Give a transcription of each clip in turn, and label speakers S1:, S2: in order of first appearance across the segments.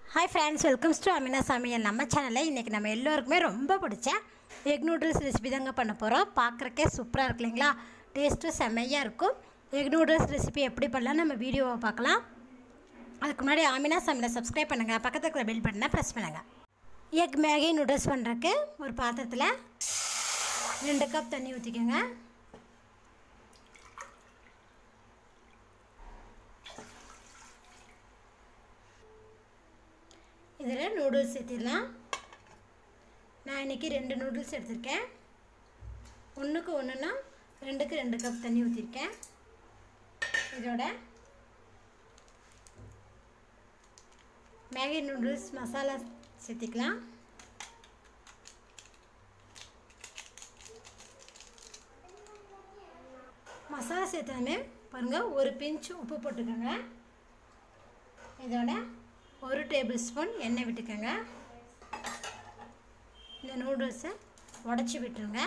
S1: hi friends welcomes to Amina சமையல் நம்ம சேனலில் இன்றைக்கி நம்ம எல்லோருக்குமே ரொம்ப பிடிச்ச எக் நூடுல்ஸ் ரெசிபி தாங்க பண்ண போகிறோம் பார்க்குறக்கே சூப்பராக இருக்கு இல்லைங்களா டேஸ்ட்டும் செம்மையாக இருக்கும் எக் நூடுல்ஸ் ரெசிபி எப்படி பண்ணலாம் நம்ம வீடியோவை பார்க்கலாம் அதுக்கு முன்னாடி ஆமினா சமையலை சப்ஸ்கிரைப் பண்ணுங்கள் பக்கத்தில் இருக்கிற பெல் பட்டனை ப்ரெஸ் பண்ணுங்கள் எக் மேகி நூடுல்ஸ் பண்ணுறதுக்கு ஒரு பாத்திரத்தில் ரெண்டு கப் தண்ணி ஊற்றிக்கோங்க இதில் நூடுல்ஸ் சேர்த்திடலாம் நான் இன்றைக்கி ரெண்டு நூடுல்ஸ் எடுத்திருக்கேன் ஒன்றுக்கு ஒன்றுனா ரெண்டுக்கு ரெண்டு கப் தண்ணி ஊற்றிருக்கேன் இதோட மேகி நூடுல்ஸ் மசாலா சேர்த்திக்கலாம் மசாலா சேர்த்தாமே பாருங்கள் ஒரு பிஞ்ச் உப்பு போட்டுக்கோங்க இதோட ஒரு டேபிள் ஸ்பூன் எண்ணெய் விட்டுக்கோங்க இந்த நூடுல்ஸை உடச்சி விட்டுருங்க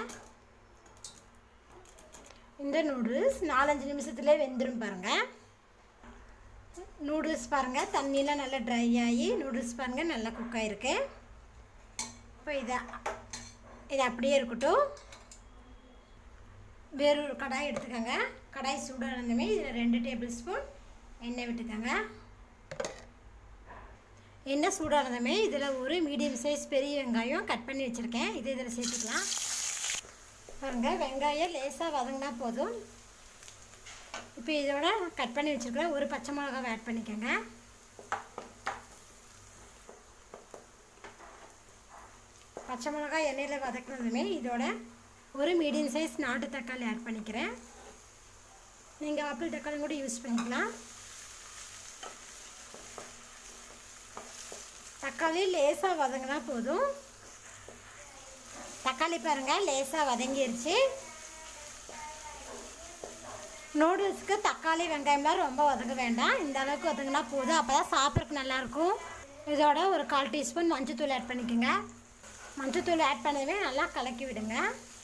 S1: இந்த நூடுல்ஸ் நாலஞ்சு நிமிஷத்துலேயே வெந்துடும் பாருங்கள் நூடுல்ஸ் பாருங்கள் தண்ணியெலாம் நல்லா ட்ரை ஆகி நூடுல்ஸ் பாருங்கள் நல்லா குக் ஆகிருக்கு இப்போ இதை இது அப்படியே இருக்கட்டும் வேறொரு கடாய் எடுத்துக்கோங்க கடாய் சூடாக இருந்தமே இதில் ரெண்டு டேபிள் ஸ்பூன் எண்ணெய் விட்டுக்கோங்க எண்ணெய் சூடாக இருந்தமே இதில் ஒரு மீடியம் சைஸ் பெரிய வெங்காயம் கட் பண்ணி வச்சுருக்கேன் இது இதில் சேர்த்துக்கலாம் பாருங்கள் வெங்காயம் லேசாக வதங்கினா போதும் இப்போ இதோட கட் பண்ணி வச்சுருக்கிற ஒரு பச்சை மிளகாவை ஆட் பண்ணிக்கோங்க பச்சை மிளகாய் எண்ணெயில் வதக்கினதுமே இதோட ஒரு மீடியம் சைஸ் நாட்டு தக்காளி ஆட் பண்ணிக்கிறேன் நீங்கள் ஆப்பிள் தக்காளி கூட யூஸ் பண்ணிக்கலாம் தக்காளி லேசாக வதங்கினா போதும் தக்காளி பாருங்கள் லேசாக வதங்கிருச்சு நூடுல்ஸ்க்கு தக்காளி வெங்காயம்லாம் ரொம்ப வதங்க வேண்டாம் இந்த அளவுக்கு வதங்கினா போதும் அப்போ தான் சாப்பிட்றதுக்கு நல்லாயிருக்கும் இதோட ஒரு கால் டீஸ்பூன் மஞ்சத்தூள் ஆட் பண்ணிக்கோங்க மஞ்சத்தூள் ஆட் பண்ணவே நல்லா கலக்கி விடுங்க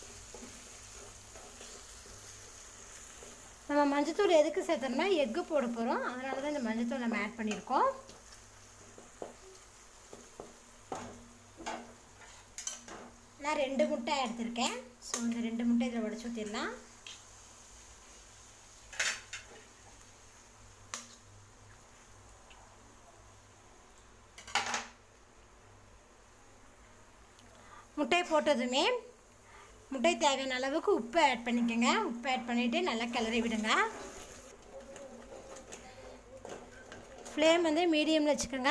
S1: நம்ம மஞ்சத்தூள் எதுக்கு சேர்த்தோம்னா எக்கு போட போகிறோம் அதனால தான் இந்த மஞ்சத்தூள் நம்ம ஆட் பண்ணியிருக்கோம் நான் ரெண்டு முட்டை எடுத்திருக்கேன் ஸோ இந்த ரெண்டு முட்டை இதில் உடச்சி ஊற்றிடலாம் முட்டை போட்டதுமே முட்டை தேவையான அளவுக்கு உப்பு ஆட் பண்ணிக்கோங்க உப்பு ஆட் பண்ணிவிட்டு நல்லா கிளறி விடுங்க ஃப்ளேம் வந்து மீடியமில் வச்சுக்கோங்க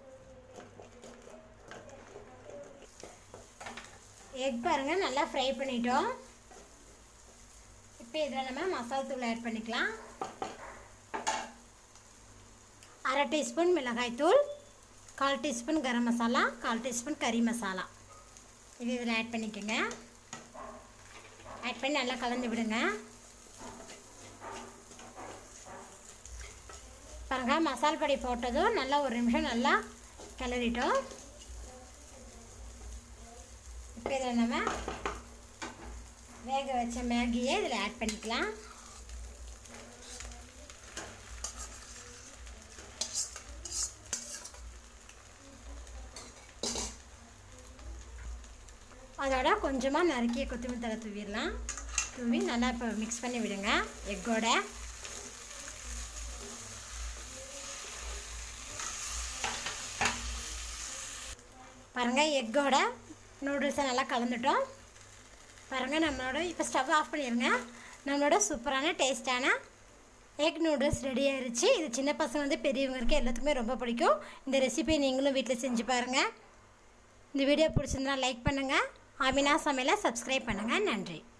S1: எக் பாருங்கள் நல்லா ஃப்ரை பண்ணிட்டோம் இப்போ இதில் நம்ம மசாலா தூள் ஆட் பண்ணிக்கலாம் அரை டீஸ்பூன் மிளகாய்த்தூள் கால் டீஸ்பூன் கரம் மசாலா கால் டீஸ்பூன் கறி மசாலா இது இதில் ஆட் பண்ணிக்கோங்க ஆட் பண்ணி நல்லா கலந்து விடுங்க பாருங்கள் மசால் பொடி போட்டதும் நல்லா ஒரு நிமிஷம் நல்லா கிளறிட்டோம் இப்போ இதில் நம்ம வேக வச்ச மேகியை இதில் ஆட் பண்ணிக்கலாம் அதோட கொஞ்சமாக நறுக்கிய கொத்தமல்லி தலை தூவிடலாம் தூவி நல்லா இப்போ மிக்ஸ் பண்ணி விடுங்க எக்கோட பாருங்கள் எக்கோட நூடுல்ஸை நல்லா கலந்துட்டோம் பாருங்கள் நம்மளோட இப்போ ஸ்டவ் ஆஃப் பண்ணிடுங்க நம்மளோட சூப்பரான டேஸ்டான எக் நூடுல்ஸ் ரெடி ஆயிடுச்சு இது சின்ன பசங்க வந்து பெரியவங்களுக்கு எல்லாத்துக்குமே ரொம்ப பிடிக்கும் இந்த ரெசிபியை நீங்களும் வீட்டில் செஞ்சு பாருங்கள் இந்த வீடியோ பிடிச்சிருந்தா லைக் பண்ணுங்கள் ஆமினா சமையலை சப்ஸ்கிரைப் பண்ணுங்கள் நன்றி